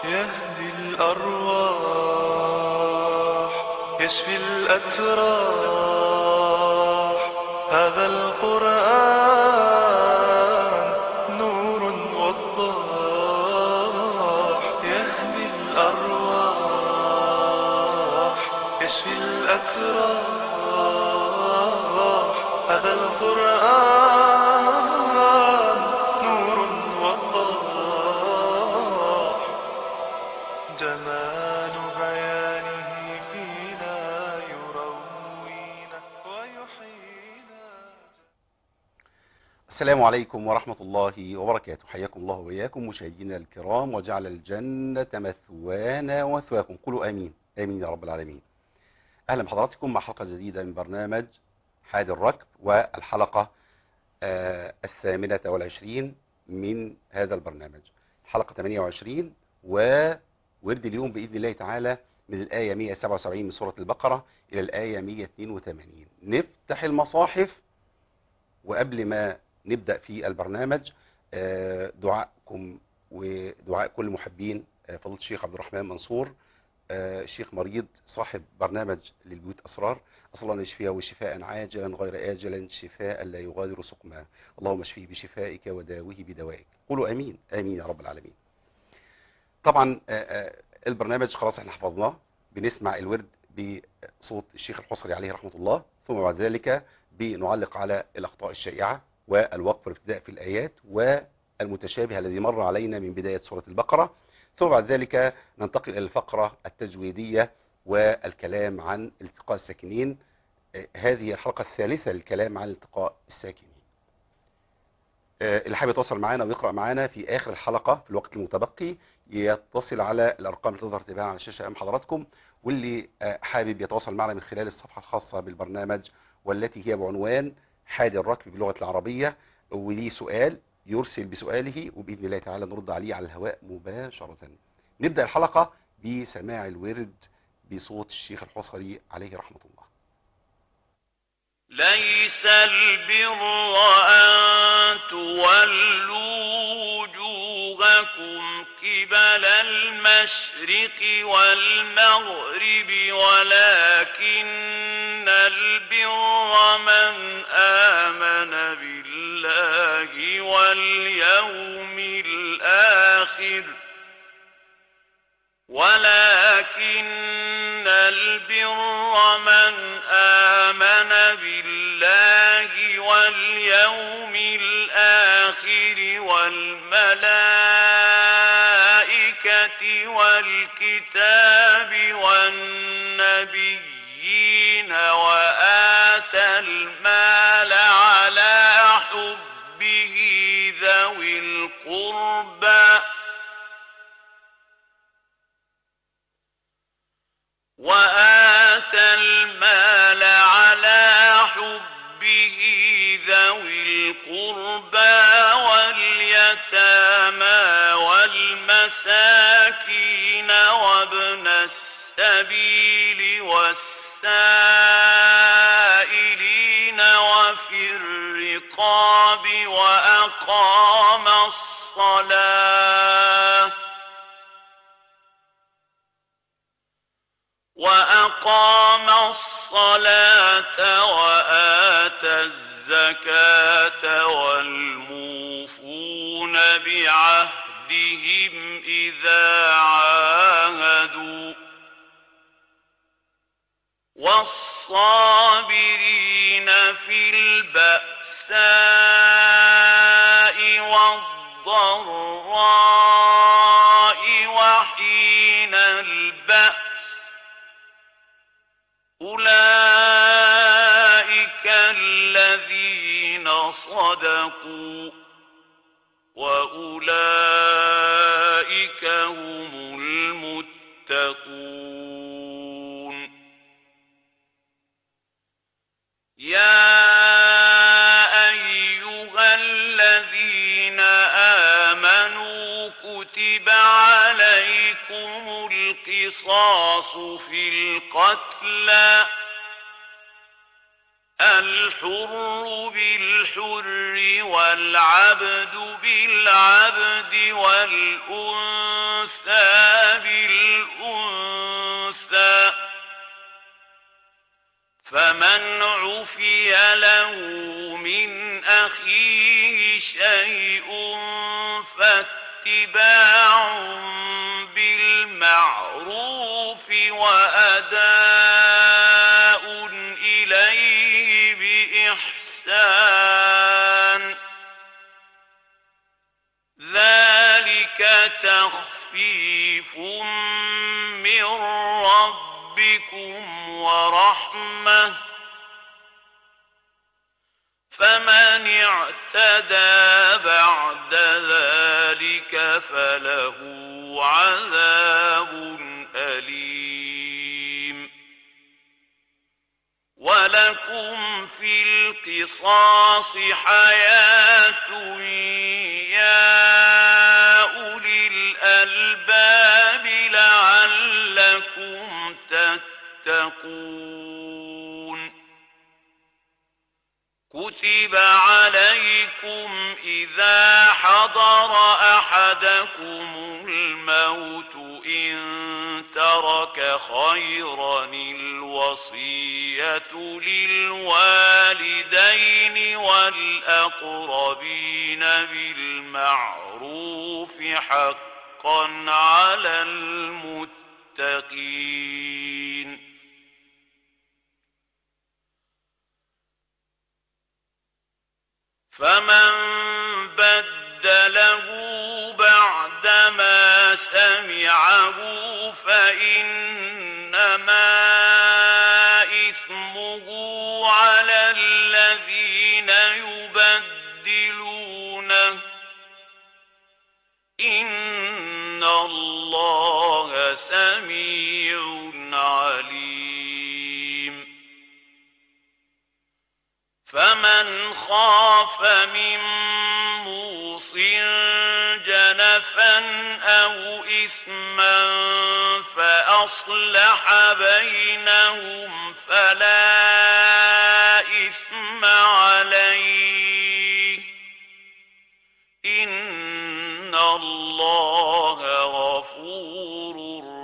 يهدي الأرواح يشفي الأتراح هذا القرآن نور وضاح يهدي الأرواح يشفي الأتراح هذا القرآن نور وضاح جمال بيانه فينا يروينا ويحيينا السلام عليكم ورحمة الله وبركاته حياكم الله وإياكم مشاهدينا الكرام وجعل الجنة مثوانا ومثواكم قولوا آمين آمين يا رب العالمين أهلا بحضراتكم مع حلقة جديدة من برنامج حاد الركب والحلقة آه، الثامنة والعشرين من هذا البرنامج حلقة 28 وورد اليوم بإذن الله تعالى من الآية 177 من سورة البقرة إلى الآية 182 نفتح المصاحف وقبل ما نبدأ في البرنامج آه، دعائكم ودعاء كل محبين آه، فضيلة الشيخ عبد الرحمن منصور آه، شيخ مريض صاحب برنامج للبيوت أسرار أسأل الله أن يشفيه وشفاء عاجلا غير آجلا شفاء لا يغادر سقما اللهم اشفيه بشفائك وداوه بدوائك قولوا أمين آمين يا رب العالمين طبعا آه، آه، البرنامج خلاص احنا حفظناه بنسمع الورد بصوت الشيخ الحصري عليه رحمة الله ثم بعد ذلك بنعلق على الأخطاء الشائعة والوقف والابتداء في الآيات والمتشابه الذي مر علينا من بداية سورة البقرة ثم بعد ذلك ننتقل إلى الفقرة التجويدية والكلام عن التقاء الساكنين آه، هذه الحلقة الثالثة للكلام عن التقاء الساكنين آه، اللي حابب يتواصل معنا ويقرأ معنا في آخر الحلقة في الوقت المتبقي يتصل على الأرقام اللي تظهر تباعا على الشاشة أمام حضراتكم واللي آه، حابب يتواصل معنا من خلال الصفحة الخاصة بالبرنامج والتي هي بعنوان حاد الركب باللغة العربية وليه سؤال يرسل بسؤاله وبإذن الله تعالى نرد عليه على الهواء مباشرة نبدأ الحلقة بسماع الورد بصوت الشيخ الحصري عليه رحمة الله ليس البر أن تولوا وجوهكم قبل المشرق والمغرب ولكن البر من آمن بالله واليوم الآخر ولكن البر من آمن بالله واليوم الآخر والملائكة والكتاب والنبيين وآتى المال على حبه ذوي القربى وآتى المال على حبه ذوي القربى واليتامى والمساكين وابن السبيل والسائلين وفي الرقاب وأقام الصلاة وأقام الصلاة وآتى الزكاة والموفون بعهدهم إذا عاهدوا والصابرين في البأساء والضراء وحين البأس أولئك الذين صدقوا وأولئك هم المتقون يا أيها الذين آمنوا كتب عليكم القصاص في القتلى الحر بالحر والعبد بالعبد والأنثى بالأنثى فمن عفي له من أخيه شيء فاتباع بالمعروف وأداء إليه بإحسان ذلك تخفيف من ربكم ورحمة فمن اعتدى بعد ذلك فله عذاب أليم ولكم في القصاص حياة يا أولي الألباب لعلكم تتقون كتب عليكم إذا حضر أحدكم الموت إن ترك خيرا الوصية للوالدين والأقربين بالمعروف حقا على المتقين فمن بدله بعدما سمعه فإنما إثمه على الذين يبدلونه إن الله سميع عليم فمن خاف من موص جنفا أو إثما فأصلح بينهم فلا إثم عليه إن الله غفور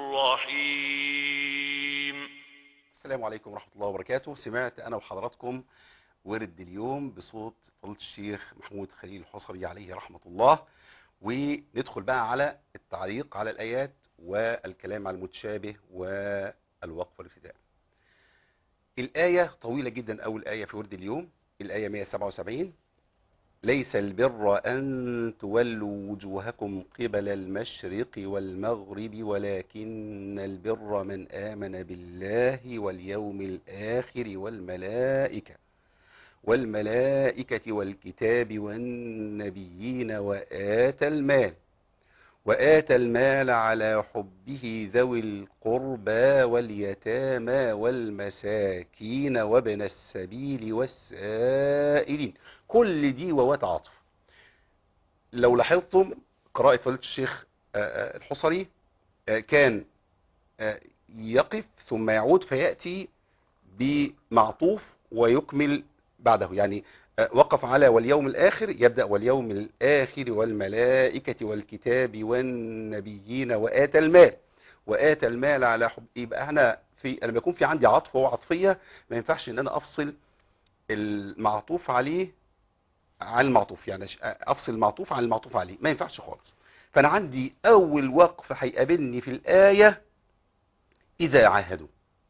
رحيم السلام عليكم ورحمة الله وبركاته سمعت أنا وحضراتكم ورد اليوم بصوت فضيلة الشيخ محمود خليل الحصري عليه رحمة الله وندخل بقى على التعليق على الآيات والكلام على المتشابه والوقف والابتداء الآية طويلة جدا أول آية في ورد اليوم الآية 177 ليس البر أن تولوا وجوهكم قبل المشرق والمغرب ولكن البر من آمن بالله واليوم الآخر والملائكة والملائكة والكتاب والنبيين وآتى المال وآتى المال على حبه ذوي القربى واليتامى والمساكين وابن السبيل والسائلين كل دي ووات عطف لو لاحظتم قراءة فضيلة الشيخ آه، آه، الحصري آه، كان آه، يقف ثم يعود فيأتي بمعطوف ويكمل بعده يعني آه، وقف على واليوم الآخر يبدأ واليوم الآخر والملائكة والكتاب والنبيين وآتى المال وآتى المال على حب يبقى احنا في لما يكون في عندي عطف وعطفية ما ينفعش ان انا افصل المعطوف عليه عن المعطوف يعني ش- افصل المعطوف عن المعطوف عليه ما ينفعش خالص فانا عندي اول وقف هيقابلني في الآية اذا عاهدوا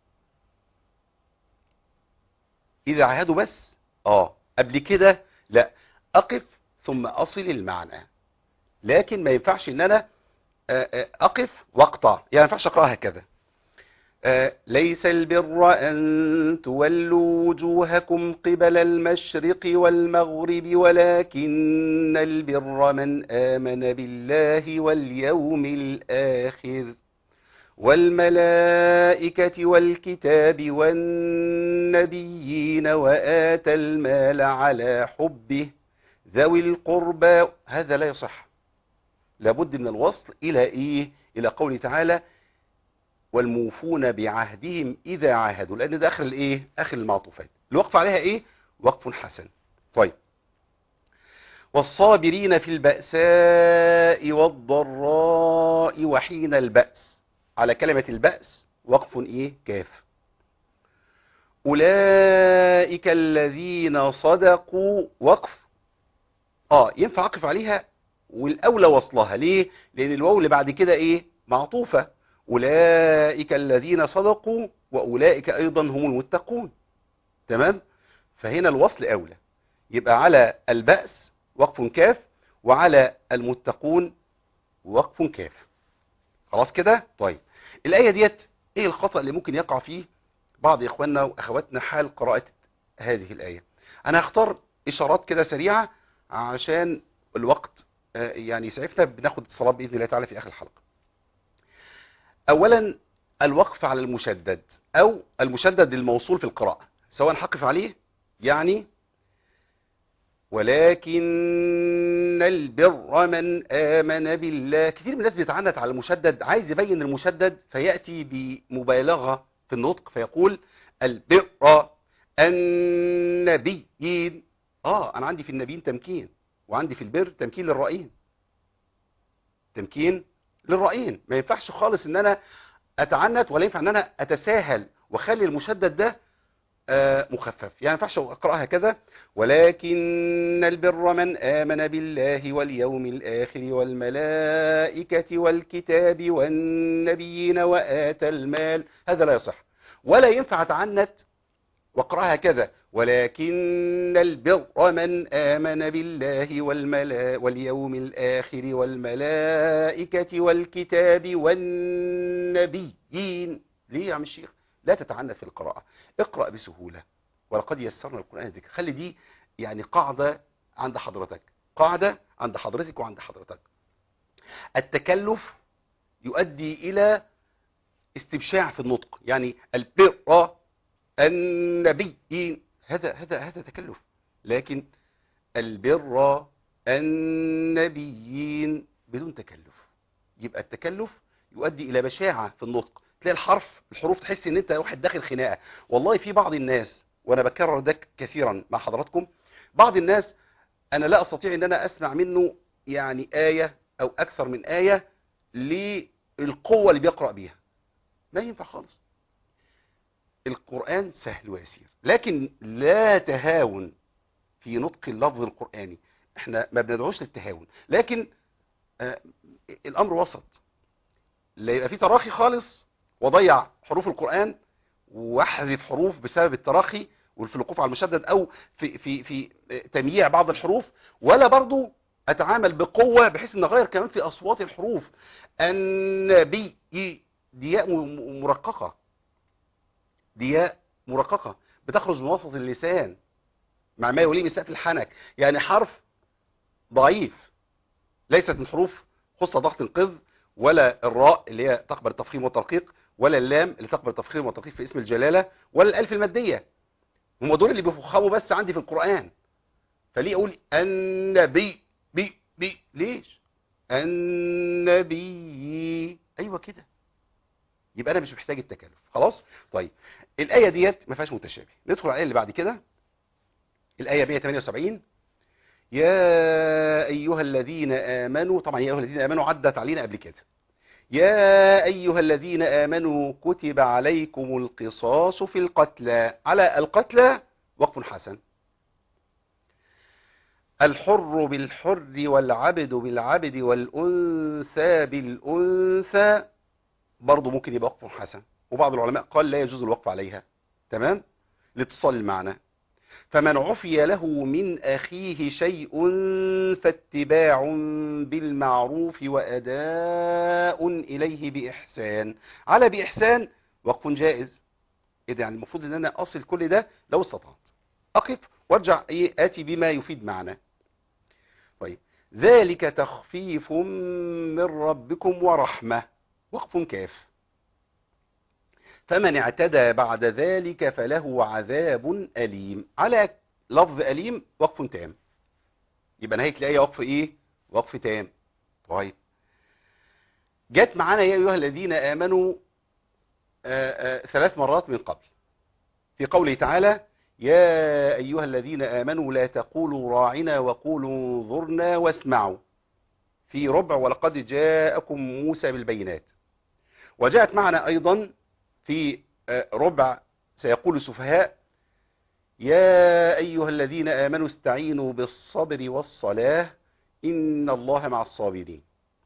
اذا عاهدوا بس اه قبل كده لا اقف ثم اصل المعنى لكن ما ينفعش ان انا آه، آه، اقف واقطع يعني ما ينفعش اقراها هكذا آه، ليس البر أن تولوا وجوهكم قبل المشرق والمغرب ولكن البر من آمن بالله واليوم الآخر والملائكة والكتاب والنبيين وآتى المال على حبه ذوي القربى هذا لا يصح لابد من الوصل إلى إيه إلى قوله تعالى والموفون بعهدهم إذا عاهدوا لأن ده آخر الإيه آخر المعطوفات الوقف عليها ايه وقف حسن طيب والصابرين في البأساء والضراء وحين البأس على كلمة البأس وقف ايه كاف أولئك الذين صدقوا وقف اه ينفع اقف عليها والاولى وصلها ليه لان الواو اللي بعد كده ايه معطوفة أولئك الذين صدقوا وأولئك أيضا هم المتقون تمام فهنا الوصل أولى يبقى على البأس وقف كاف وعلى المتقون وقف كاف خلاص كده طيب الآية ديت ايه الخطأ اللي ممكن يقع فيه بعض إخواننا وأخواتنا حال قراءة هذه الآية أنا هختار إشارات كده سريعة عشان الوقت آه، يعني يسعفنا بناخد اتصالات بإذن الله تعالى في آخر الحلقة اولا الوقف على المشدد او المشدد الموصول في القراءة سواء حقف عليه يعني ولكن البر من آمن بالله كثير من الناس بيتعنت على المشدد عايز يبين المشدد فيأتي بمبالغة في النطق فيقول البر النبيين اه انا عندي في النبيين تمكين وعندي في البر تمكين للرائين تمكين للرأيين ما ينفعش خالص ان انا اتعنت ولا ينفع ان انا اتساهل واخلي المشدد ده آه، مخفف يعني ما ينفعش اقراها كده ولكن البر من آمن بالله واليوم الآخر والملائكة والكتاب والنبيين وآتى المال هذا لا يصح ولا ينفع اتعنت واقراها كذا ولكن البر من آمن بالله والملا واليوم الآخر والملائكة والكتاب والنبيين ليه يا عم الشيخ لا تتعنت في القراءة اقرأ بسهولة ولقد يسرنا القرآن ذكر خلي دي يعني قاعدة عند حضرتك قاعدة عند حضرتك وعند حضرتك التكلف يؤدي إلى استبشاع في النطق يعني البر النبيين هذا هذا هذا تكلف لكن البر النبيين بدون تكلف يبقى التكلف يؤدي الى بشاعه في النطق تلاقي الحرف الحروف تحس ان انت واحد داخل خناقه والله في بعض الناس وانا بكرر ده كثيرا مع حضراتكم بعض الناس انا لا استطيع ان انا اسمع منه يعني ايه او اكثر من ايه للقوه اللي بيقرا بيها ما ينفع خالص القرآن سهل ويسير لكن لا تهاون في نطق اللفظ القرآني احنا ما بندعوش للتهاون لكن آه الامر وسط لا يبقى في تراخي خالص وضيع حروف القرآن واحذف حروف بسبب التراخي وفي الوقوف على المشدد او في في في تمييع بعض الحروف ولا برضو اتعامل بقوة بحيث ان اغير كمان في اصوات الحروف النبي دي ياء مرققة دي ياء مرققة بتخرج من وسط اللسان مع ما يوليه من سقف الحنك يعني حرف ضعيف ليست من حروف خصة ضغط القذ ولا الراء اللي هي تقبل التفخيم والترقيق ولا اللام اللي تقبل التفخيم والترقيق في اسم الجلالة ولا الالف المادية هم دول اللي بيفخموا بس عندي في القرآن فليه اقول النبي بي بي ليش النبي ايوه كده يبقى انا مش محتاج التكلف خلاص طيب الايه ديت ما فيهاش متشابه ندخل على الايه اللي بعد كده الايه 178 يا ايها الذين امنوا طبعا يا ايها الذين امنوا عدت علينا قبل كده يا ايها الذين امنوا كتب عليكم القصاص في القتلى على القتلى وقف حسن الحر بالحر والعبد بالعبد والانثى بالانثى برضه ممكن يبقى وقف حسن وبعض العلماء قال لا يجوز الوقف عليها تمام لاتصال المعنى فمن عفي له من أخيه شيء فاتباع بالمعروف وأداء إليه بإحسان على بإحسان وقف جائز إذا يعني المفروض أن أنا أصل كل ده لو استطعت أقف وارجع إيه آتي بما يفيد معنا طيب ذلك تخفيف من ربكم ورحمة وقف كاف فمن اعتدى بعد ذلك فله عذاب أليم على لفظ أليم وقف تام يبقى نهاية الآية وقف إيه وقف تام طيب جت معانا يا أيها الذين آمنوا آآ آآ ثلاث مرات من قبل في قوله تعالى يا أيها الذين آمنوا لا تقولوا راعنا وقولوا انظرنا واسمعوا في ربع ولقد جاءكم موسى بالبينات وجاءت معنا أيضا في آه، ربع سيقول السفهاء يا أيها الذين آمنوا استعينوا بالصبر والصلاة إن الله مع الصابرين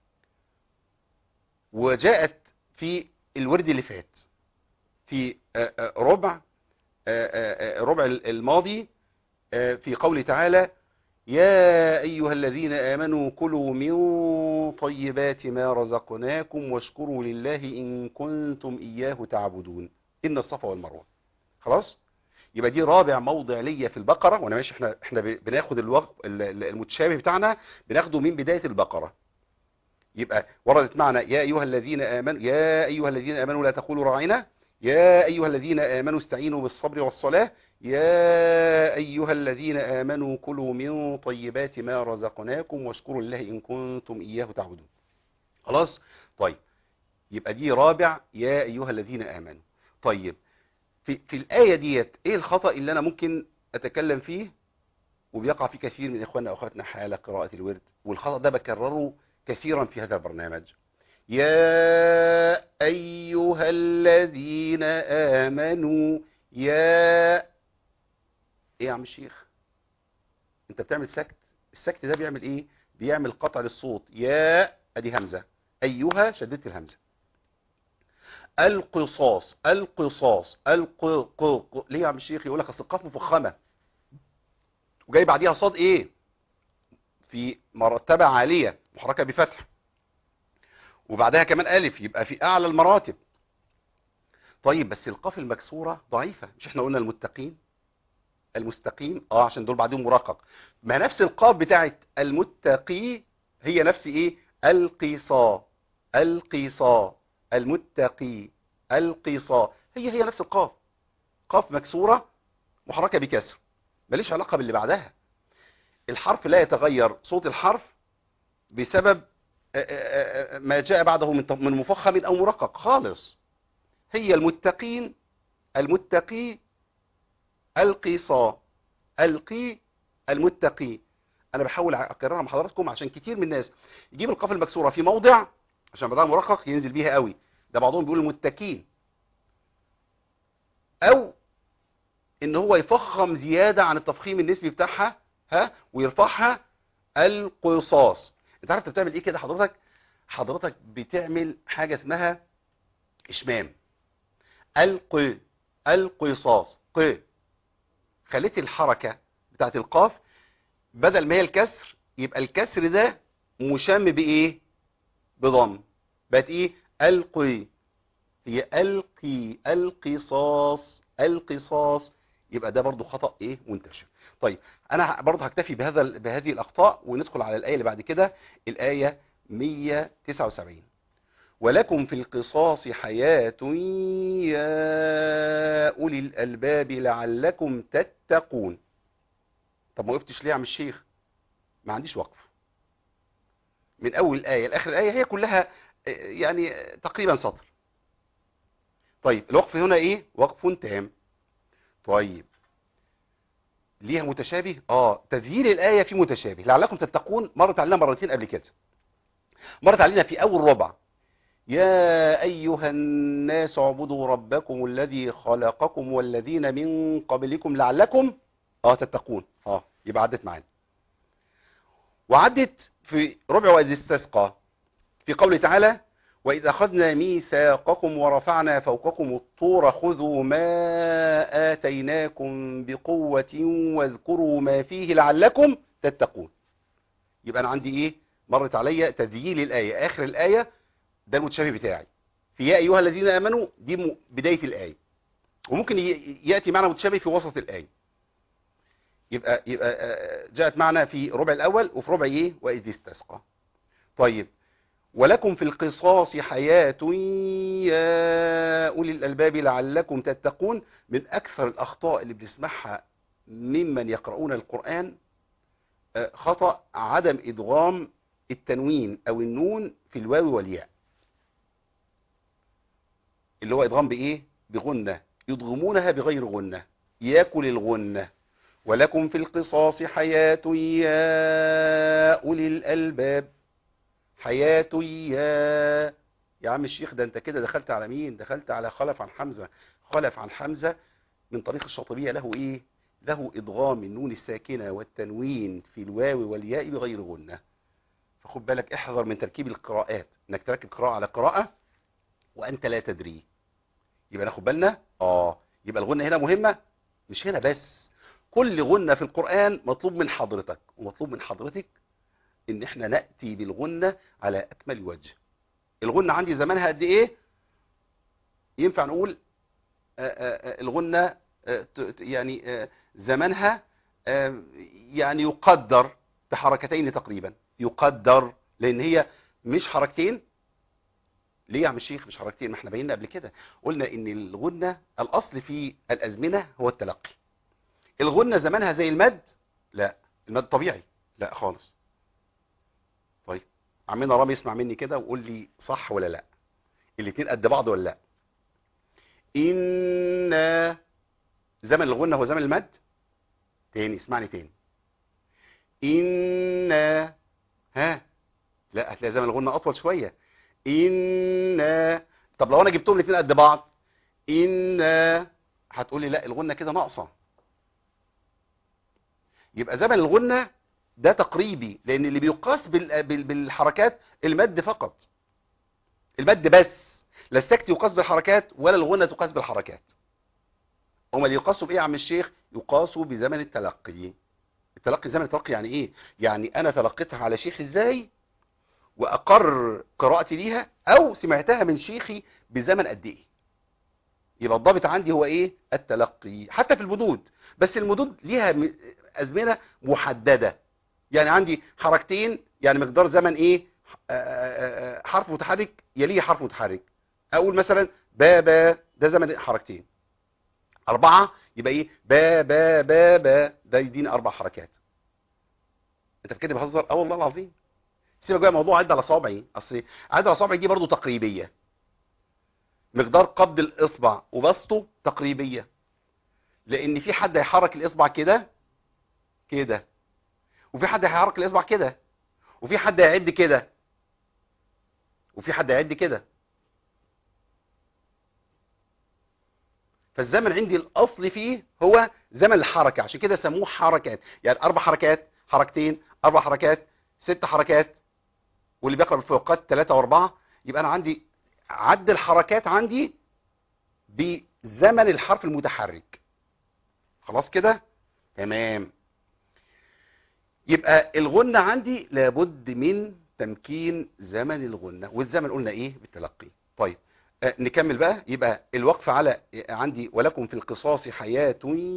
وجاءت في الورد اللي فات في آه، آه، ربع آه، آه، آه، ربع الماضي آه، في قوله تعالى يا أيها الذين آمنوا كلوا من طيبات ما رزقناكم واشكروا لله إن كنتم إياه تعبدون إن الصفا والمروة خلاص يبقى دي رابع موضع ليا في البقرة وانا ماشي احنا احنا ب- بناخد الوقت المتشابه بتاعنا بناخده من بداية البقرة يبقى وردت معنا يا ايها الذين امنوا يا ايها الذين امنوا لا تقولوا راعنا يا ايها الذين امنوا استعينوا بالصبر والصلاة يا ايها الذين امنوا كلوا من طيبات ما رزقناكم واشكروا لله ان كنتم اياه تعبدون خلاص طيب يبقى دي رابع يا ايها الذين امنوا طيب في في الآية ديت ايه الخطأ اللي انا ممكن اتكلم فيه وبيقع فيه كثير من اخواننا واخواتنا حال قراءة الورد والخطأ ده بكرره كثيرا في هذا البرنامج يا ايها الذين امنوا يا ايه يا عم الشيخ انت بتعمل سكت السكت ده بيعمل ايه بيعمل قطع للصوت يا ادي همزة ايها شددت الهمزة القصاص القصاص الق ق ق ليه يا عم الشيخ يقول لك اصل القاف مفخمه وجاي بعديها صاد ايه في مرتبه عاليه محركه بفتح وبعدها كمان الف يبقى في اعلى المراتب طيب بس القاف المكسوره ضعيفه مش احنا قلنا المتقين المستقيم اه عشان دول بعدهم مرقق ما نفس القاف بتاعت المتقي هي نفس ايه القصا القصا المتقي القصا هي هي نفس القاف قاف مكسورة محركة بكسر ماليش علاقة باللي بعدها الحرف لا يتغير صوت الحرف بسبب آه، آه، آه، ما جاء بعده من من مفخم او مرقق خالص هي المتقين المتقي القصا القي المتقي انا بحاول اكررها مع حضراتكم عشان كتير من الناس يجيب القاف المكسوره في موضع عشان بعدها مرقق ينزل بيها قوي ده بعضهم بيقول المتكين او ان هو يفخم زياده عن التفخيم النسبي بتاعها ها ويرفعها القصاص انت عارف انت بتعمل ايه كده حضرتك حضرتك بتعمل حاجه اسمها اشمام الق القصاص ق خليت الحركه بتاعت القاف بدل ما هي الكسر يبقى الكسر ده مشم بايه بضم بقت ايه القي هي القي القصاص القصاص يبقى ده برضو خطأ ايه منتشر طيب انا برضو هكتفي بهذا بهذه الاخطاء وندخل على الايه اللي بعد كده الايه 179 ولكم في القصاص حياة يا أولي الألباب لعلكم تتقون طب ما وقفتش ليه يا عم الشيخ ما عنديش وقف من أول الآية لآخر الآية هي كلها آه، يعني آه، تقريبا سطر طيب الوقف هنا إيه وقف تام طيب ليها متشابه اه تذييل الآية في متشابه لعلكم تتقون مرت علينا مرتين قبل كده مرت علينا في أول ربع يا أيها الناس اعبدوا ربكم الذي خلقكم والذين من قبلكم لعلكم اه تتقون اه يبقى عدت معانا وعدت في ربع وإذ استسقى في قوله تعالى وإذ أخذنا ميثاقكم ورفعنا فوقكم الطور خذوا ما آتيناكم بقوة واذكروا ما فيه لعلكم تتقون يبقى أنا عندي إيه مرت عليا تذييل الآية آخر الآية ده المتشابه بتاعي في يا أيها الذين آمنوا دي م- بداية الآية وممكن ي- يأتي معنا متشابه في وسط الآية يبقى يبقى آه، جاءت معنا في ربع الأول وفي ربع إيه وإذ استسقى طيب ولكم في القصاص حياة يا أولي الألباب لعلكم تتقون من أكثر الأخطاء اللي بنسمعها ممن يقرؤون القرآن آه، خطأ عدم إدغام التنوين أو النون في الواو والياء اللي هو إدغام بإيه؟ بغنة يضغمونها بغير غنة ياكل الغنة ولكم في القصاص حياة يا أولي الألباب حياة يا يا عم الشيخ ده انت كده دخلت على مين دخلت على خلف عن حمزة خلف عن حمزة من طريق الشاطبية له ايه له ادغام النون الساكنة والتنوين في الواو والياء بغير غنة فخد بالك احذر من تركيب القراءات انك تركب قراءة على قراءة وانت لا تدري يبقى ناخد بالنا اه يبقى الغنة هنا مهمة مش هنا بس كل غنة في القرآن مطلوب من حضرتك ومطلوب من حضرتك ان احنا نأتي بالغنة على اكمل وجه الغنة عندي زمانها قد ايه ينفع نقول آآ آآ الغنة آآ ت- ت- يعني آه، زمانها آه، يعني يقدر بحركتين تقريبا يقدر لان هي مش حركتين ليه يا عم الشيخ مش حركتين ما احنا بينا قبل كده قلنا ان الغنة الاصل في الازمنة هو التلقي الغنة زمانها زي المد لا المد طبيعي لا خالص طيب عمنا رامي اسمع مني كده وقول لي صح ولا لا الاتنين قد بعض ولا لا ان زمن الغنة هو زمن المد تاني اسمعني تاني ان ها لا هتلاقي زمن الغنة اطول شوية ان طب لو انا جبتهم الاتنين قد بعض ان هتقول لي لا الغنة كده ناقصة يبقى زمن الغنة ده تقريبي لان اللي بيقاس بال- بال- بالحركات المد فقط المد بس لا السكت يقاس بالحركات ولا الغنة تقاس بالحركات هما اللي يقاسوا بايه يا عم الشيخ يقاسوا بزمن التلقي التلقي زمن التلقي يعني ايه يعني انا تلقيتها على شيخ ازاي واقر قراءتي ليها او سمعتها من شيخي بزمن قد ايه يبقى الضابط عندي هو ايه التلقي حتى في المدود بس المدود ليها م- ازمنه محدده يعني عندي حركتين يعني مقدار زمن ايه آه، آه، آه، حرف متحرك يليه حرف متحرك اقول مثلا با با ده زمن حركتين اربعه يبقى ايه با با با با ده يديني اربع حركات انت كده بهزر اه والله العظيم سيبك بقى موضوع عد على صوابعي اصل عد على صوابعي دي برضو تقريبيه مقدار قبض الاصبع وبسطه تقريبيه لان في حد هيحرك الاصبع كده كده وفي حد هيحرك الاصبع كده وفي حد هيعد كده وفي حد هيعد كده فالزمن عندي الاصل فيه هو زمن الحركه عشان كده سموه حركات يعني اربع حركات حركتين اربع حركات ست حركات واللي بيقرا بالفوقات ثلاثة واربعة يبقى انا عندي عد الحركات عندي بزمن الحرف المتحرك خلاص كده تمام يبقى الغنة عندي لابد من تمكين زمن الغنة والزمن قلنا ايه بالتلقي طيب آه نكمل بقى يبقى الوقف على عندي ولكم في القصاص حياة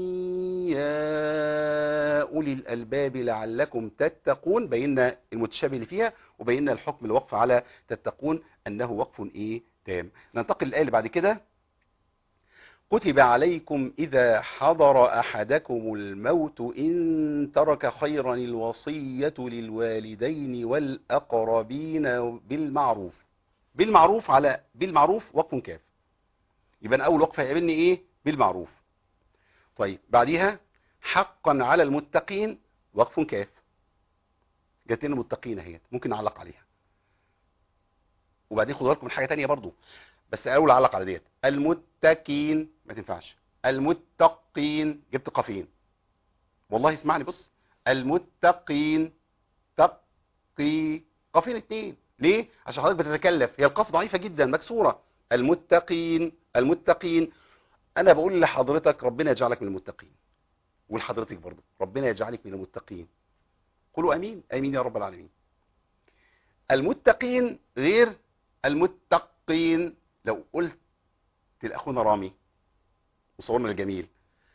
يا أولي الألباب لعلكم تتقون بينا المتشابه اللي فيها وبينا الحكم الوقف على تتقون أنه وقف إيه تام ننتقل للآية اللي بعد كده كتب عليكم إذا حضر أحدكم الموت إن ترك خيرا الوصية للوالدين والأقربين بالمعروف بالمعروف على بالمعروف وقف كاف يبقى أنا أول وقف هيقابلني إيه بالمعروف طيب بعديها حقا على المتقين وقف كاف جات لنا متقين اهيت ممكن نعلق عليها وبعدين خدوا بالكم من حاجه تانية برضو بس الاول اعلق على ديت المتقين ما تنفعش المتقين جبت قافين والله اسمعني بص المتقين تقي قافين اتنين ليه عشان حضرتك بتتكلف هي القاف ضعيفه جدا مكسوره المتقين المتقين انا بقول لحضرتك ربنا يجعلك من المتقين ولحضرتك برضو ربنا يجعلك من المتقين قولوا امين امين يا رب العالمين المتقين غير المتقين لو قلت لاخونا رامي مصورنا الجميل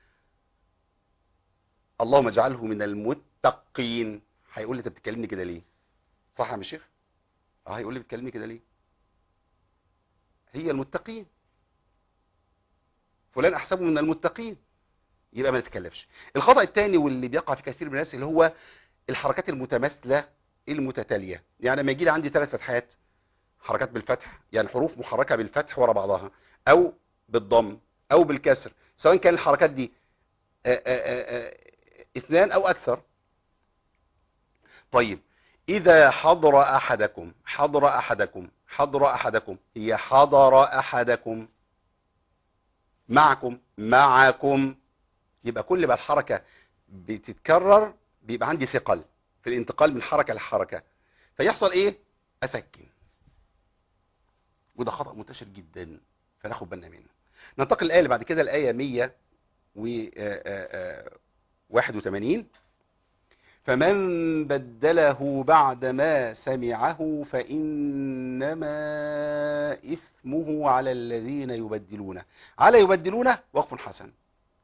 اللهم اجعله من المتقين هيقول لي انت بتكلمني كده ليه صح يا عم الشيخ اه هيقول لي بتكلمني كده ليه هي المتقين فلان احسبه من المتقين يبقى ما نتكلفش الخطأ الثاني واللي بيقع في كثير من الناس اللي هو الحركات المتماثلة المتتالية يعني لما يجي لي عندي ثلاث فتحات حركات بالفتح يعني حروف محركة بالفتح ورا بعضها او بالضم او بالكسر سواء كان الحركات دي آه، آه، آه، اثنان او اكثر طيب اذا حضر احدكم حضر احدكم حضر احدكم هي حضر احدكم معكم معكم يبقى كل ما الحركة بتتكرر بيبقى عندي ثقل في الانتقال من حركة لحركة فيحصل ايه اسكن وده خطأ منتشر جدا فناخد بالنا منه ننتقل الآية اللي بعد كده الآية 181 فمن بدله بعد ما سمعه فإنما إثمه على الذين يبدلونه على يبدلونه وقف حسن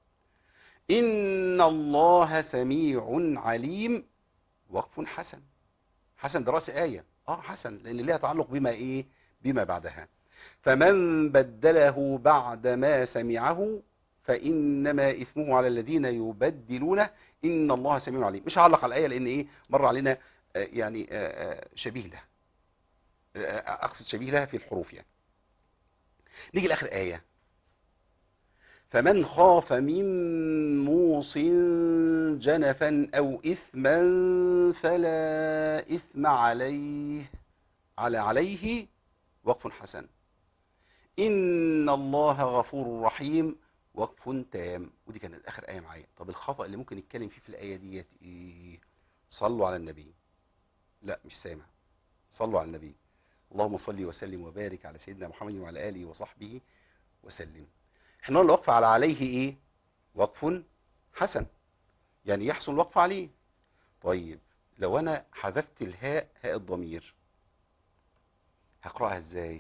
إن الله سميع عليم وقف حسن حسن دراسة آية اه حسن لأن ليها تعلق بما إيه بما بعدها فمن بدله بعد ما سمعه فإنما إثمه على الذين يبدلونه إن الله سميع عليم مش هعلق على الآية لأن إيه مر علينا آه، يعني آه، آه، شبيه لها آه، أقصد شبيه لها في الحروف يعني نيجي لآخر آية فمن خاف من موص جنفا أو إثما فلا إثم عليه على عليه وقف حسن إن الله غفور رحيم وقف تام ودي كانت آخر آية معايا طب الخطأ اللي ممكن نتكلم فيه في الآية ديت إيه صلوا على النبي لا مش سامع صلوا على النبي اللهم صل وسلم وبارك على سيدنا محمد وعلى آله وصحبه وسلم احنا قلنا الوقف على عليه ايه وقف حسن يعني يحسن الوقف عليه طيب لو انا حذفت الهاء هاء الضمير هقرأها ازاي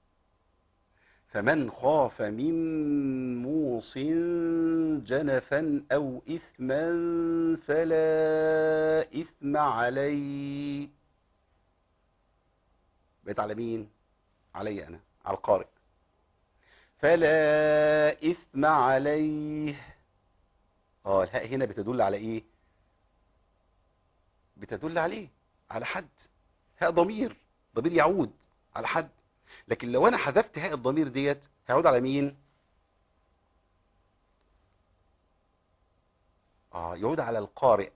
فمن خاف من موص جنفا او اثما فلا اثم عليه بقيت على مين علي انا على القارئ فلا إثم عليه اه الهاء هنا بتدل على ايه بتدل عليه على حد هاء ضمير ضمير يعود على حد لكن لو انا حذفت هاء الضمير ديت هيعود على مين اه يعود على القارئ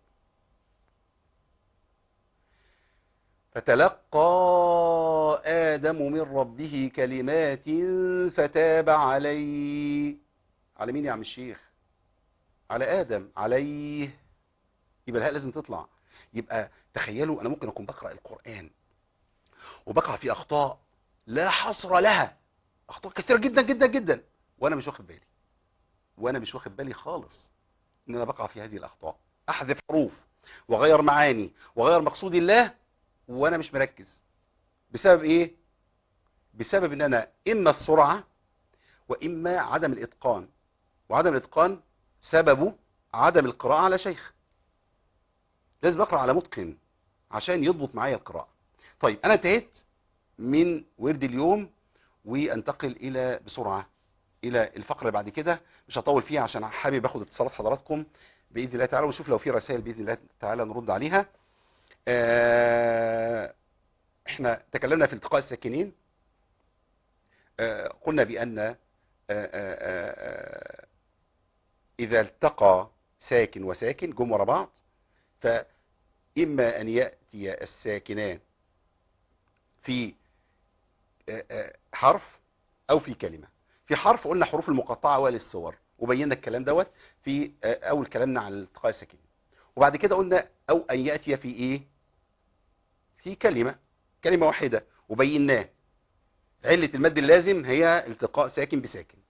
فتلقى آدم من ربه كلمات فتاب عليه على مين يا عم الشيخ على آدم عليه يبقى الهاء لازم تطلع يبقى تخيلوا أنا ممكن أكون بقرأ القرآن وبقع في أخطاء لا حصر لها أخطاء كثيرة جدا جدا جدا وأنا مش واخد بالي وأنا مش واخد بالي خالص إن أنا بقع في هذه الأخطاء أحذف حروف وغير معاني وغير مقصود الله وانا مش مركز بسبب ايه بسبب ان انا اما السرعة واما عدم الاتقان وعدم الاتقان سببه عدم القراءة على شيخ لازم اقرأ على متقن عشان يضبط معايا القراءة طيب انا انتهيت من ورد اليوم وانتقل الى بسرعة الى الفقرة بعد كده مش هطول فيها عشان حابب اخد اتصالات حضراتكم باذن الله تعالى ونشوف لو في رسائل باذن الله تعالى نرد عليها آه، احنا تكلمنا في التقاء الساكنين آه، قلنا بأن آه، آه، آه، إذا التقى ساكن وساكن جم ورا بعض فإما أن يأتي الساكنان في آه، آه، حرف أو في كلمة في حرف قلنا حروف المقطعة أوائل الصور وبينا الكلام دوت في آه، أول كلامنا عن التقاء الساكنين وبعد كده قلنا أو أن يأتي في إيه في كلمة كلمة واحدة وبيناه علة المد اللازم هي التقاء ساكن بساكن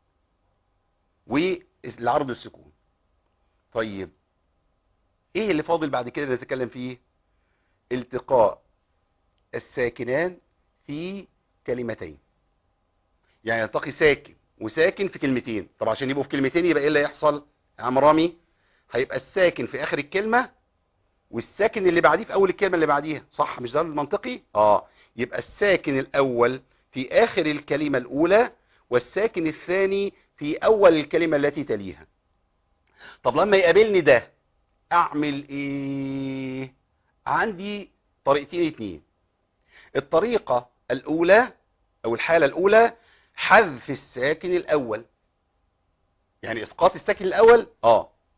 والعرض السكون طيب ايه اللي فاضل بعد كده نتكلم فيه التقاء الساكنان في كلمتين يعني يلتقي ساكن وساكن في كلمتين طب عشان يبقوا في كلمتين يبقى ايه اللي هيحصل يا عم رامي هيبقى الساكن في اخر الكلمة والساكن اللي بعديه في اول الكلمة اللي بعديها صح مش ده المنطقي اه يبقى الساكن الاول في اخر الكلمة الاولى والساكن الثاني في اول الكلمة التي تليها طب لما يقابلني ده اعمل ايه عندي طريقتين اتنين الطريقة الاولى او الحالة الاولى حذف الساكن الاول يعني اسقاط الساكن الاول اه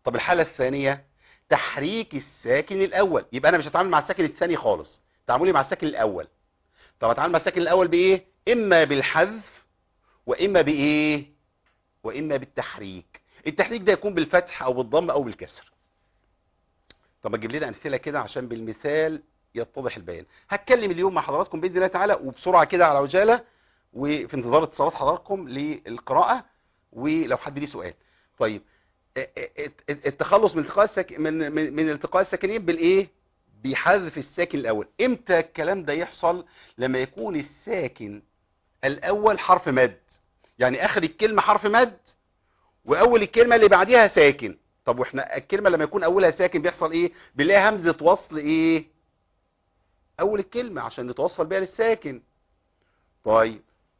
طب الحالة الثانية تحريك الساكن الأول يبقى أنا مش هتعامل مع الساكن الثاني خالص تعاملي مع الساكن الأول طب هتعامل مع الساكن الأول بإيه إما بالحذف وإما بإيه وإما بالتحريك التحريك ده يكون بالفتح أو بالضم أو بالكسر طب اجيب لنا أمثلة كده عشان بالمثال يتضح البيان هتكلم اليوم مع حضراتكم بإذن الله تعالى وبسرعة كده على عجالة وفي انتظار اتصالات حضراتكم للقراءة ولو حد ليه سؤال طيب التخلص من التقاء السك... من من, من التقاء الساكنين بالايه بحذف الساكن الاول امتى الكلام ده يحصل لما يكون الساكن الاول حرف مد يعني اخر الكلمه حرف مد واول الكلمه اللي بعديها ساكن طب واحنا الكلمه لما يكون اولها ساكن بيحصل ايه بنلاقي همزه وصل ايه اول الكلمه عشان نتوصل بيها للساكن طيب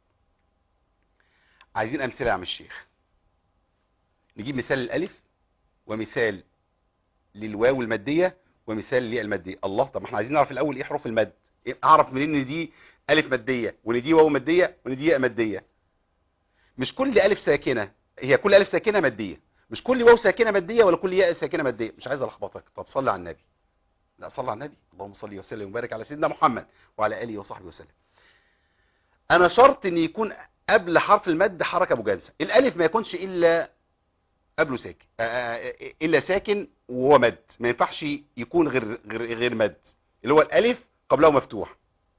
عايزين امثله يا عم الشيخ نجيب مثال للالف ومثال للواو الماديه ومثال للماديه الله طب ما احنا عايزين نعرف الاول ايه حروف المد إيه اعرف منين ان دي الف ماديه وان دي واو ماديه وان دي ياء ماديه مش كل الف ساكنه هي كل الف ساكنه ماديه مش كل واو ساكنه ماديه ولا كل ياء ساكنه ماديه مش عايز الخبطك طب صلي على النبي لا صلي على النبي اللهم صل وسلم وبارك على سيدنا محمد وعلى اله وصحبه وسلم انا شرط ان يكون قبل حرف المد حركه مجانسه الالف ما يكونش الا قبله ساكن الا ساكن وهو مد ما ينفعش يكون غير غير غير مد اللي هو الالف قبله مفتوح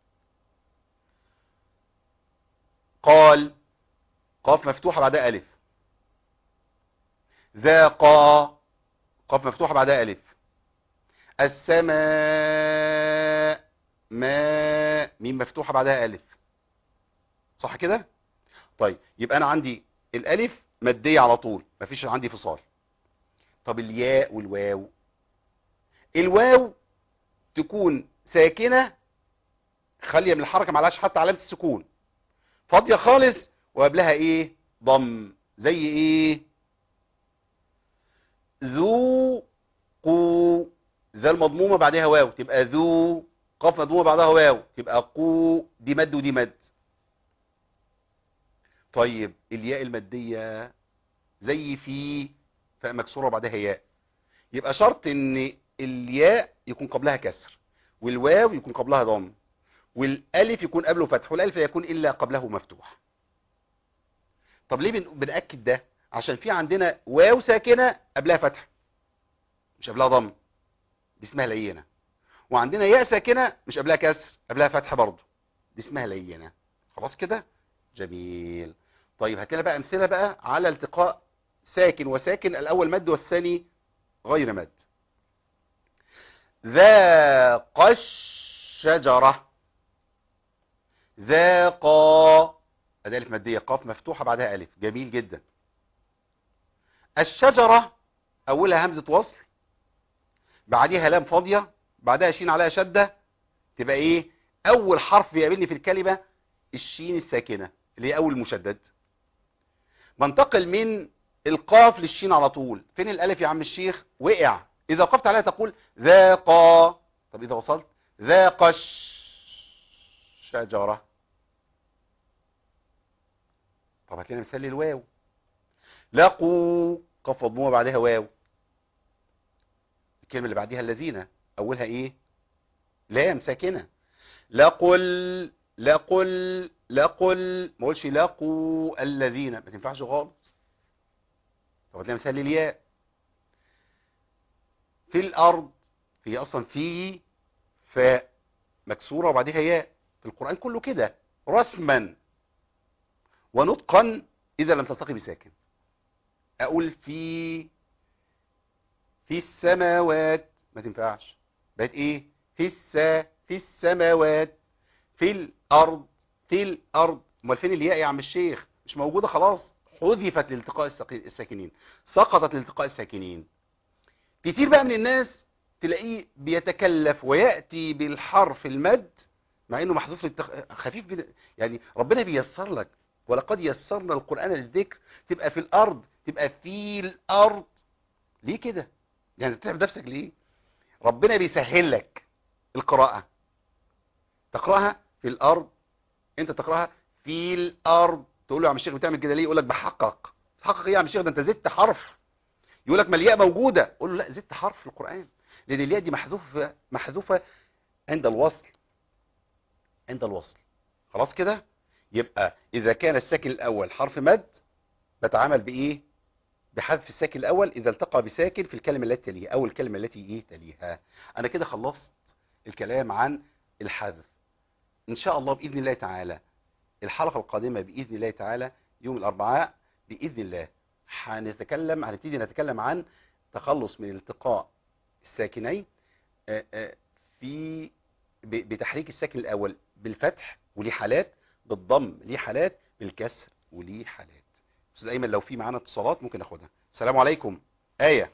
قال قاف مفتوحه بعدها الف ذاقا قاف مفتوحه بعدها الف السماء ما ميم مفتوحه بعدها الف صح كده طيب يبقى انا عندي الالف ماديه على طول مفيش عندي فصال طب الياء والواو الواو تكون ساكنه خاليه من الحركه ما عليهاش حتى علامه السكون فاضيه خالص وقبلها ايه ضم زي ايه ذو قو ذا المضمومه بعدها واو تبقى ذو قاف مضمومه بعدها واو تبقى قو دي مد ودي مد طيب الياء المادية زي في فاء مكسورة بعدها ياء يبقى شرط ان الياء يكون قبلها كسر والواو يكون قبلها ضم والالف يكون قبله فتح والالف لا يكون الا قبله مفتوح طب ليه بن- بنأكد ده عشان في عندنا واو ساكنة قبلها فتح مش قبلها ضم دي اسمها لينة وعندنا ياء ساكنة مش قبلها كسر قبلها فتح برضه دي اسمها لينة خلاص كده جميل طيب هات لنا بقى امثله بقى على التقاء ساكن وساكن الاول مد والثاني غير مد ذاق الشجره ذاقا ادي الف ماديه قاف مفتوحه بعدها الف جميل جدا الشجره اولها همزه وصل بعديها لام فاضيه بعدها شين عليها شده تبقى ايه اول حرف بيقابلني في الكلمه الشين الساكنه اللي هي اول مشدد بنتقل من القاف للشين على طول فين الالف يا عم الشيخ وقع اذا وقفت عليها تقول ذاقا طب اذا وصلت ذاق الشجره طب هات لنا مثال للواو لقوا قاف مضمومه بعدها واو الكلمه اللي بعديها الذين اولها ايه لام ساكنه لقل لقل لقل ما اقولش لقوا الذين ما تنفعش خالص طب هتلاقي مثال للياء في الارض هي اصلا في فاء مكسوره وبعديها ياء في القران كله كده رسما ونطقا اذا لم تلتقي بساكن اقول في في السماوات ما تنفعش بقت ايه في السا في السماوات في الارض في الارض امال فين الياء يا عم الشيخ مش موجوده خلاص حذفت لالتقاء الساك- الساكنين سقطت لالتقاء الساكنين كتير بقى من الناس تلاقيه بيتكلف وياتي بالحرف المد مع انه محذوف للتق... خفيف جدا يعني ربنا بيسر لك ولقد يسرنا القران للذكر تبقى في الارض تبقى في الارض ليه كده يعني تتعب نفسك ليه ربنا بيسهل لك القراءه تقراها في الارض انت تقراها في الارض تقول له يا عم الشيخ بتعمل كده ليه يقول لك بحقق تحقق ايه يا عم الشيخ ده انت زدت حرف يقول لك ما الياء موجوده قول له لا زدت حرف في القران لان الياء دي محذوفه محذوفه عند الوصل عند الوصل خلاص كده يبقى اذا كان الساكن الاول حرف مد بتعامل بايه بحذف الساكن الاول اذا التقى بساكن في الكلمه التي تليها او الكلمه التي ايه تليها انا كده خلصت الكلام عن الحذف ان شاء الله باذن الله تعالى الحلقه القادمه باذن الله تعالى يوم الاربعاء باذن الله هنتكلم هنبتدي نتكلم عن تخلص من التقاء الساكنين آه، آه، في ب- بتحريك الساكن الاول بالفتح وليه حالات بالضم ليه حالات بالكسر وليه حالات استاذ ايمن لو في معانا اتصالات ممكن ناخدها السلام عليكم ايه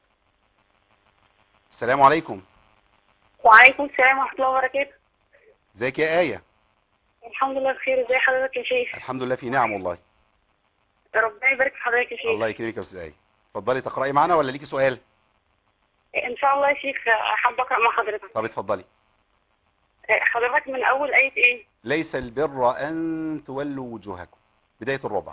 السلام عليكم وعليكم السلام ورحمة الله وبركاته ازيك يا ايه الحمد لله بخير ازي حضرتك يا شيخ الحمد لله في نعم والله ربنا يبارك في حضرتك يا شيخ الله يكرمك يا استاذ ايه اتفضلي تقراي معانا ولا ليكي سؤال ان شاء الله يا شيخ حابة اقرا مع حضرتك طب اتفضلي حضرتك من اول آية ايه ليس البر ان تولوا وجوهكم بدايه الربع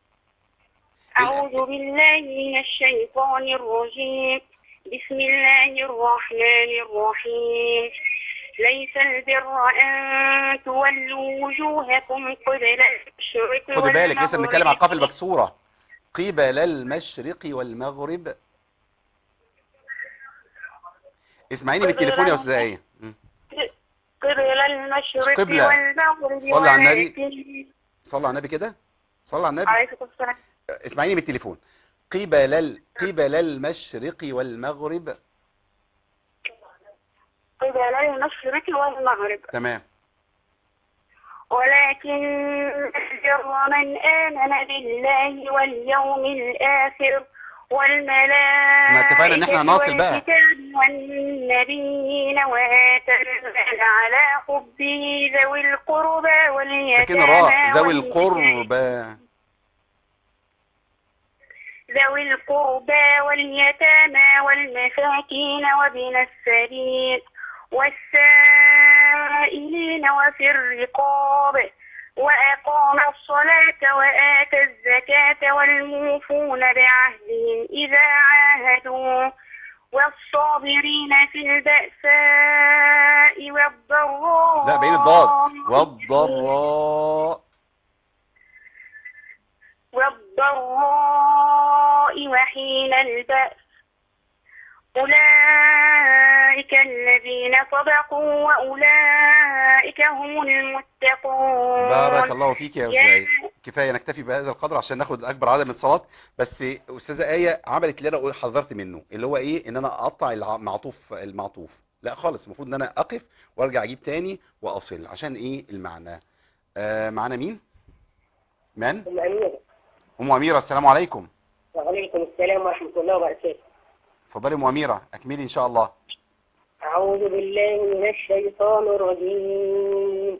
اعوذ بالله من الشيطان الرجيم بسم الله الرحمن الرحيم ليس البر ان تولوا وجوهكم قبل المشرق خدي بالك لسه بنتكلم عن القاف والمغرب. المكسوره قبل المشرق والمغرب اسمعيني من التليفون يا استاذه ايه مم. قبل المشرق قبلة. والمغرب صلي على النبي. ولكن- صلى على النبي كده صلى على النبي عليكم السلام اسمعيني من التليفون قبل ال... قبل المشرق والمغرب قبل المشرق والمغرب تمام ولكن البر من آمن بالله واليوم الآخر والملائكة احنا اتفقنا ان احنا نصل بقى. والكتاب والنبيين وآتى المال على حبه ذوي القربى ساكن واليتامى الراء ذوي والمساكين- القربى ذوي القربى واليتامى والمساكين وابن السبيل والسائلين وفي الرقاب وأقام الصلاة وآتى الزكاة والموفون بعهدهم إذا عاهدوا والصابرين في البأساء والضراء لا بين الضاد والضراء والضراء وحين البأس أولئك الذين صدقوا وأولئك هم المتقون بارك الله فيك يا يا- استاذه ايه كفايه نكتفي بهذا القدر عشان ناخد اكبر عدد من الاتصالات بس استاذه ايه عملت اللي انا حذرت منه اللي هو ايه ان انا اقطع المعطوف المعطوف لا خالص المفروض ان انا اقف وارجع اجيب تاني واصل عشان ايه المعنى آه معانا مين من الأمير ام اميره السلام عليكم وعليكم السلام ورحمة الله وبركاته اتفضلي ام اميره اكملي ان شاء الله أعوذ بالله من الشيطان الرجيم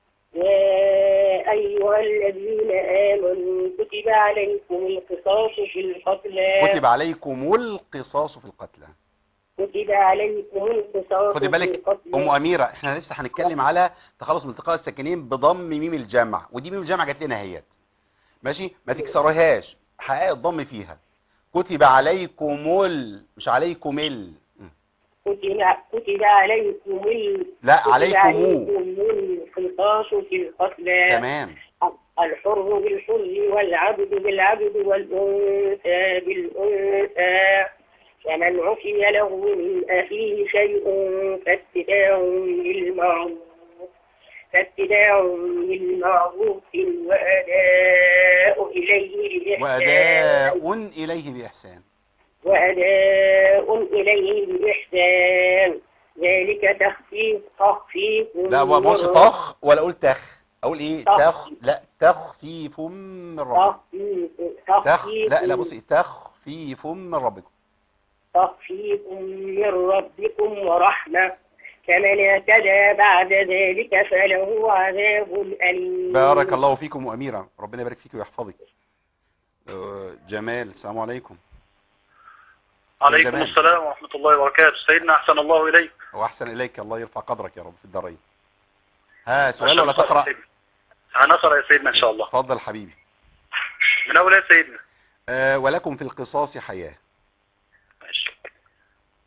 يا أيها الذين آمنوا كتب عليكم القصاص في القتلى كتب عليكم القصاص في القتلى كتب عليكم القصاص خدي في بالك القتلى ام اميره احنا لسه هنتكلم على تخلص من التقاء الساكنين بضم ميم الجمع ودي ميم الجمع جات لنا اهيت ماشي ما تكسرهاش حقائق الضم فيها كتب عليكم ال مش عليكم ال م. كتب كتب عليكم ال لا كتب عليكم عليكم القصاص في القتلى تمام الحر بالحر والعبد بالعبد والأنثى بالأنثى فمن عفي له من أخيه شيء فاتباع بالمعروف فاتباع بالمعروف وأداء إليه بإحسان واداء اليه باحسان وأداء إليه بإحسان ذلك تخفيف تخفيف لا ما بقولش من طخ ولا اقول تخ اقول ايه طخ. تخ لا تخفيف من ربكم تخفيف تخ تخفيف لا لا بصي تخفيف من ربكم تخفيف من ربكم ورحمة فمن اعتدى بعد ذلك فله عذاب أليم بارك الله فيكم وأميرة ربنا يبارك فيك ويحفظك آه، جمال السلام عليكم عليكم جمال. السلام ورحمة الله وبركاته سيدنا أحسن الله إليك وأحسن إليك الله يرفع قدرك يا رب في الدارين ها سؤال ما ولا شاء الله تقرأ سيدنا. هنقرأ يا سيدنا إن شاء الله اتفضل حبيبي من أول يا سيدنا آه ولكم في القصاص حياة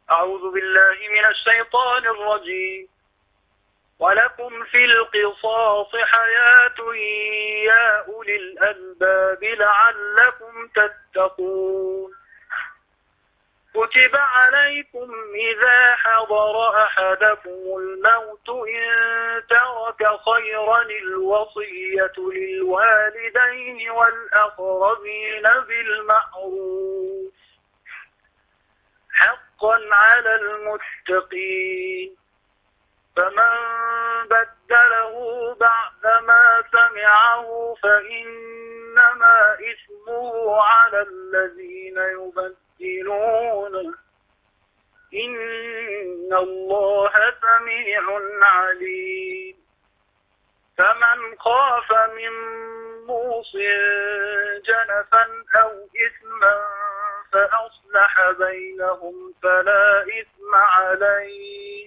أعوذ بالله من الشيطان الرجيم ولكم في القصاص حياة يا أولي الألباب لعلكم تتقون كتب عليكم إذا حضر أحدكم الموت إن ترك خيرا الوصية للوالدين والأقربين بالمعروف حقا على المتقين فمن بدله بعدما سمعه فإنما إثمه على الذين يبدلونه إن الله سميع عليم فمن خاف من موص جنفا أو إثما فأصلح بينهم فلا إثم عليه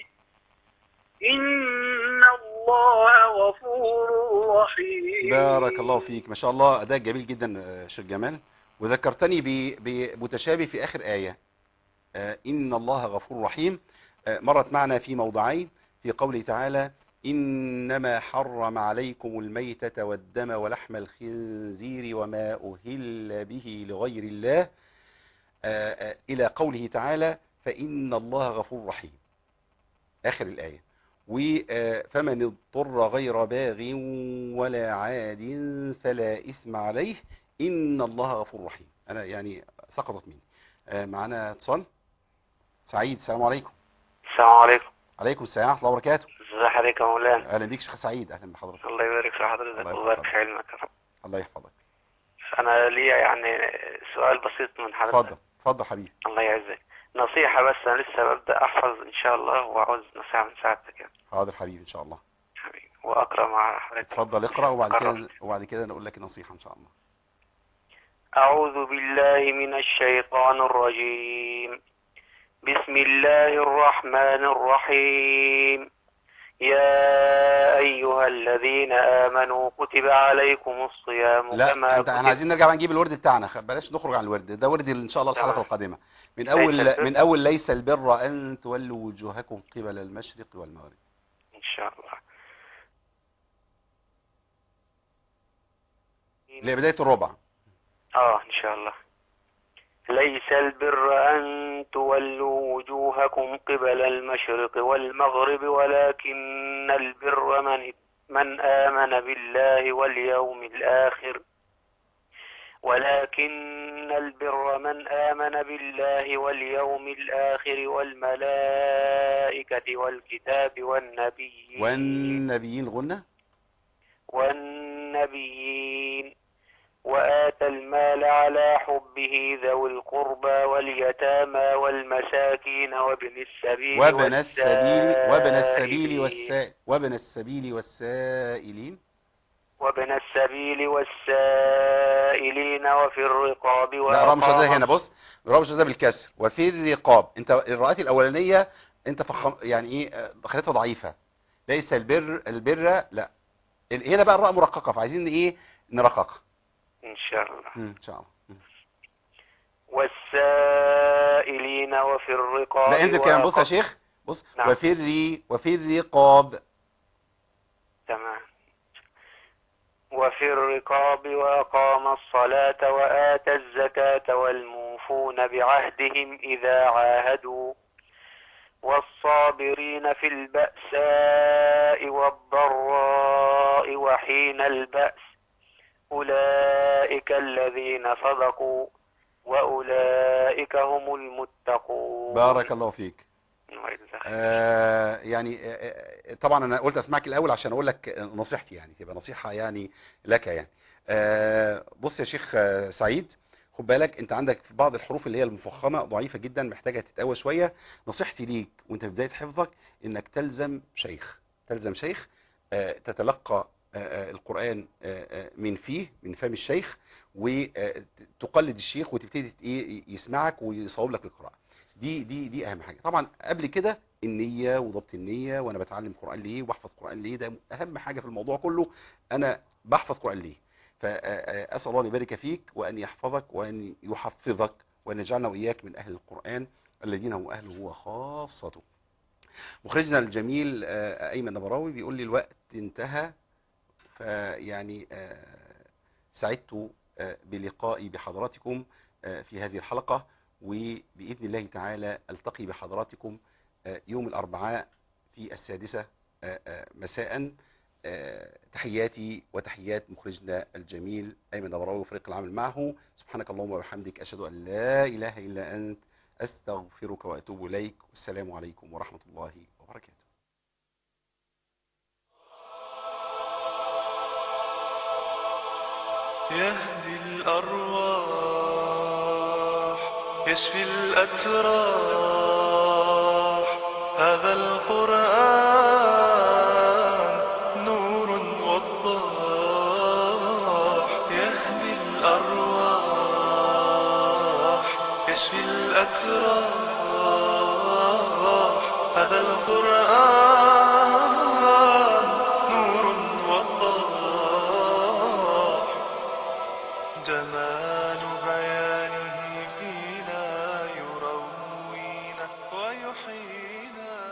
إن الله غفور رحيم بارك الله فيك ما شاء الله أداء جميل جدا آه، شيخ جمال وذكرتني ب- بمتشابه في آخر آية آه، إن الله غفور رحيم آه، مرت معنا في موضعين في قوله تعالى إنما حرم عليكم الميتة والدم ولحم الخنزير وما أهل به لغير الله آه، آه، إلى قوله تعالى فإن الله غفور رحيم آخر الآية و- فمن اضطر غير باغ ولا عاد فلا إثم عليه إن الله غفور رحيم أنا يعني سقطت مني آه، معنا اتصال سعيد السلام عليكم السلام عليكم عليكم السلام ورحمة الله وبركاته ازي حضرتك يا مولانا أهلا بيك شيخ سعيد أهلا بحضرتك الله يبارك في حضرتك الله ويبارك يحفظك. في علمك يا رب الله يحفظك انا ليا يعني سؤال بسيط من حضرتك اتفضل اتفضل حبيبي الله يعزك نصيحة بس انا لسه ببدأ احفظ ان شاء الله وعاوز نصيحة من سعادتك يعني حاضر حبيبي إن شاء الله حبيبي واقرأ مع حضرتك اتفضل اقرأ وبعد أقرأ. كده وبعد كده نقول لك نصيحة إن شاء الله أعوذ بالله من الشيطان الرجيم بسم الله الرحمن الرحيم يا أيها الذين آمنوا كتب عليكم الصيام لا كما انت احنا كتب عايزين نرجع بقى نجيب الورد بتاعنا خ- بلاش نخرج عن الورد ده ورد ان شاء الله الحلقه تمام. القادمه من ليس اول البر. من اول ليس البر ان تولوا وجوهكم قبل المشرق والمغرب إن شاء الله لبدايه الربع آه إن شاء الله ليس البر أن تولوا وجوهكم قبل المشرق والمغرب ولكن البر من من آمن بالله واليوم الآخر ولكن البر من آمن بالله واليوم الآخر والملائكة والكتاب والنبيين والنبيين غنى والنبيين وآتى المال على حبه ذوي القربى واليتامى والمساكين وابن السبيل وابن السبيل وابن السبيل والسائلين- والسائل وابن السبيل والسائلين وابن السبيل والسائلين وفي الرقاب لا راء مش وأقام ده هنا بص راء مش ده بالكسر وفي الرقاب انت الراءات الاولانيه انت فخم يعني ايه آه، خليتها ضعيفه ليس البر البر لا ال- هنا بقى الراء مرققه فعايزين ايه نرققها إن شاء الله مم، ان شاء الله مم. والسائلين وفي الرقاب لا انزل كمان بص يا وأقام- شيخ بص نعم. وفي الري وفي الرقاب تمام وفي الرقاب وأقام الصلاة وآتى الزكاة والموفون بعهدهم إذا عاهدوا والصابرين في البأساء والضراء وحين البأس أولئك الذين صدقوا وأولئك هم المتقون بارك الله فيك الله يجزاك. آه يعني آه آه، طبعا انا قلت اسمعك الاول عشان اقول لك نصيحتي يعني تبقى نصيحه يعني لك يعني آه بص يا شيخ آه، سعيد خد بالك انت عندك في بعض الحروف اللي هي المفخمه ضعيفه جدا محتاجه تتقوى شويه نصيحتي ليك وانت في بدايه حفظك انك تلزم شيخ تلزم شيخ آه تتلقى آه، آه، القران آه، آه، من فيه من فم الشيخ وتقلد الشيخ وتبتدي ايه يسمعك ويصوب لك القراءه دي دي دي اهم حاجه طبعا قبل كده النيه وضبط النيه وانا بتعلم قران ليه وبحفظ قران ليه ده اهم حاجه في الموضوع كله انا بحفظ قران ليه فاسال الله ان يبارك فيك وان يحفظك وان يحفظك وان يجعلنا واياك من اهل القران الذين هم أهله وخاصته مخرجنا الجميل آه، أيمن نبراوي بيقول لي الوقت انتهى فيعني آه، سعدت آه، بلقائي بحضراتكم آه، في هذه الحلقة وبإذن الله تعالى ألتقي بحضراتكم آه، يوم الأربعاء في السادسة آه، آه، مساء آه، تحياتي وتحيات مخرجنا الجميل أيمن نبراوي وفريق العمل معه سبحانك اللهم وبحمدك أشهد أن لا إله إلا أنت أستغفرك وأتوب إليك والسلام عليكم ورحمة الله وبركاته يهدي الأرواح يشفي الأتراح هذا القرآن نور وضاح يهدي الأرواح يشفي الأتراح هذا القرآن نور وضاح جمال بيانه فينا يروينا ويحيينا